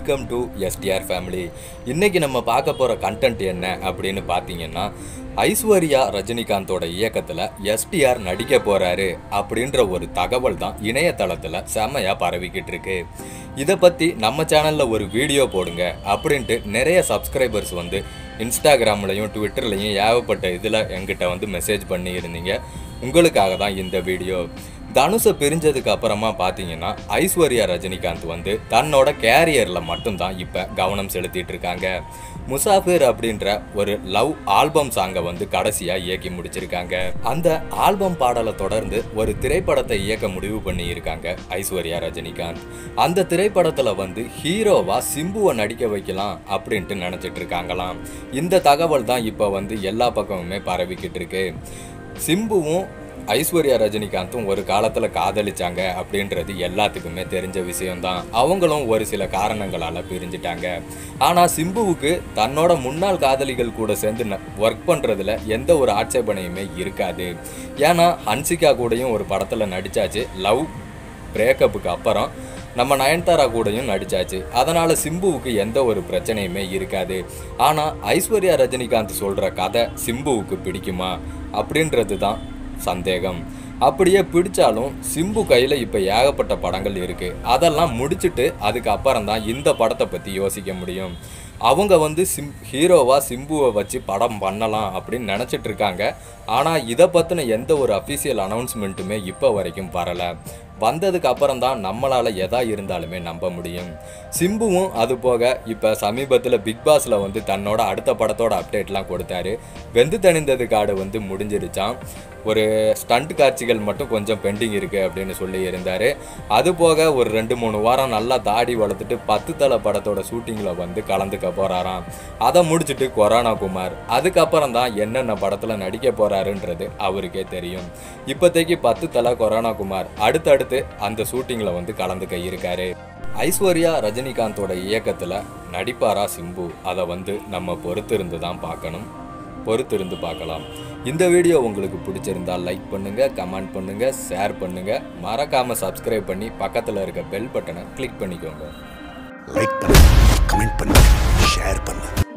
welcome to STR family இன்னைக்கு நம்ம பார்க்க போகிற கண்டென்ட் என்ன அப்படின்னு பார்த்தீங்கன்னா ஐஸ்வர்யா ரஜினிகாந்தோட இயக்கத்தில் எஸ்டிஆர் நடிக்க போகிறாரு அப்படின்ற ஒரு தகவல் தான் இணையதளத்தில் செம்மையாக பரவிக்கிட்டு இருக்கு இதை பற்றி நம்ம சேனலில் ஒரு வீடியோ போடுங்க அப்படின்ட்டு நிறைய சப்ஸ்கிரைபர்ஸ் வந்து இன்ஸ்டாகிராம்லையும் ட்விட்டர்லையும் ஏகப்பட்ட இதில் எங்கிட்ட வந்து மெசேஜ் பண்ணி இருந்தீங்க உங்களுக்காக தான் இந்த வீடியோ தனுஷை பிரிஞ்சதுக்கு அப்புறமா பார்த்தீங்கன்னா ஐஸ்வர்யா ரஜினிகாந்த் வந்து தன்னோட கேரியரில் மட்டும்தான் இப்போ கவனம் செலுத்திட்டு இருக்காங்க முசாஃபிர் அப்படின்ற ஒரு லவ் ஆல்பம் சாங்கை வந்து கடைசியாக இயக்கி முடிச்சிருக்காங்க அந்த ஆல்பம் பாடலை தொடர்ந்து ஒரு திரைப்படத்தை இயக்க முடிவு பண்ணி இருக்காங்க ஐஸ்வர்யா ரஜினிகாந்த் அந்த திரைப்படத்தில் வந்து ஹீரோவா சிம்புவை நடிக்க வைக்கலாம் அப்படின்ட்டு நினச்சிட்டு இருக்காங்களாம் இந்த தகவல் தான் இப்போ வந்து எல்லா பக்கமுமே பரவிக்கிட்டு இருக்கு சிம்புவும் ஐஸ்வர்யா ரஜினிகாந்தும் ஒரு காலத்தில் காதலிச்சாங்க அப்படின்றது எல்லாத்துக்குமே தெரிஞ்ச விஷயம்தான் அவங்களும் ஒரு சில காரணங்களால் பிரிஞ்சிட்டாங்க ஆனால் சிம்புவுக்கு தன்னோட முன்னாள் காதலிகள் கூட சேர்ந்து ஒர்க் பண்ணுறதுல எந்த ஒரு ஆட்சேபனையுமே இருக்காது ஏன்னா ஹன்சிகா கூடயும் ஒரு படத்தில் நடிச்சாச்சு லவ் பிரேக்கப்புக்கு அப்புறம் நம்ம நயன்தாரா கூடயும் நடிச்சாச்சு அதனால சிம்புவுக்கு எந்த ஒரு பிரச்சனையுமே இருக்காது ஆனா ஐஸ்வர்யா ரஜினிகாந்த் சொல்ற கதை சிம்புவுக்கு பிடிக்குமா அப்படின்றது தான் சந்தேகம் அப்படியே பிடிச்சாலும் சிம்பு கையில் இப்போ ஏகப்பட்ட படங்கள் இருக்குது அதெல்லாம் முடிச்சுட்டு அதுக்கப்புறம் தான் இந்த படத்தை பற்றி யோசிக்க முடியும் அவங்க வந்து சிம் ஹீரோவாக சிம்புவை வச்சு படம் பண்ணலாம் அப்படின்னு நினச்சிட்டு இருக்காங்க ஆனால் இதை பற்றின எந்த ஒரு அஃபீஷியல் அனௌன்ஸ்மெண்ட்டுமே இப்போ வரைக்கும் வரலை வந்ததுக்கு அப்புறம் தான் நம்மளால் எதா இருந்தாலுமே நம்ப முடியும் சிம்புவும் அது போக இப்போ சமீபத்தில் பிக் பாஸில் வந்து தன்னோட அடுத்த படத்தோட அப்டேட்லாம் கொடுத்தாரு வெந்து தணிந்தது காடு வந்து முடிஞ்சிருச்சான் ஒரு ஸ்டண்ட் காட்சிகள் மட்டும் கொஞ்சம் பெண்டிங் இருக்குது அப்படின்னு சொல்லி இருந்தார் அது போக ஒரு ரெண்டு மூணு வாரம் நல்லா தாடி வளர்த்துட்டு பத்து தலை படத்தோட ஷூட்டிங்கில் வந்து கலந்துக்க போகிறாராம் அதை முடிச்சுட்டு கொரோனா குமார் அதுக்கப்புறம் தான் என்னென்ன படத்தில் நடிக்க போகிறாருன்றது அவருக்கே தெரியும் இப்போதைக்கு பத்து தலை கொரோனா குமார் அடுத்தடுத்து அந்த ஷூட்டிங்கில் வந்து கலந்துக்க இருக்காரு ஐஸ்வர்யா ரஜினிகாந்தோட இயக்கத்தில் நடிப்பாரா சிம்பு அதை வந்து நம்ம பொறுத்திருந்து தான் பார்க்கணும் பொறுத்திருந்து பார்க்கலாம் இந்த வீடியோ உங்களுக்கு பிடிச்சிருந்தா லைக் பண்ணுங்க கமெண்ட் பண்ணுங்க ஷேர் பண்ணுங்க மறக்காம சப்ஸ்கிரைப் பண்ணி பக்கத்தில் இருக்க பெல் பட்டனை கிளிக் பண்ணிக்கோங்க லைக் பண்ணுங்க கமெண்ட் பண்ணுங்க ஷேர் பண்ணுங்க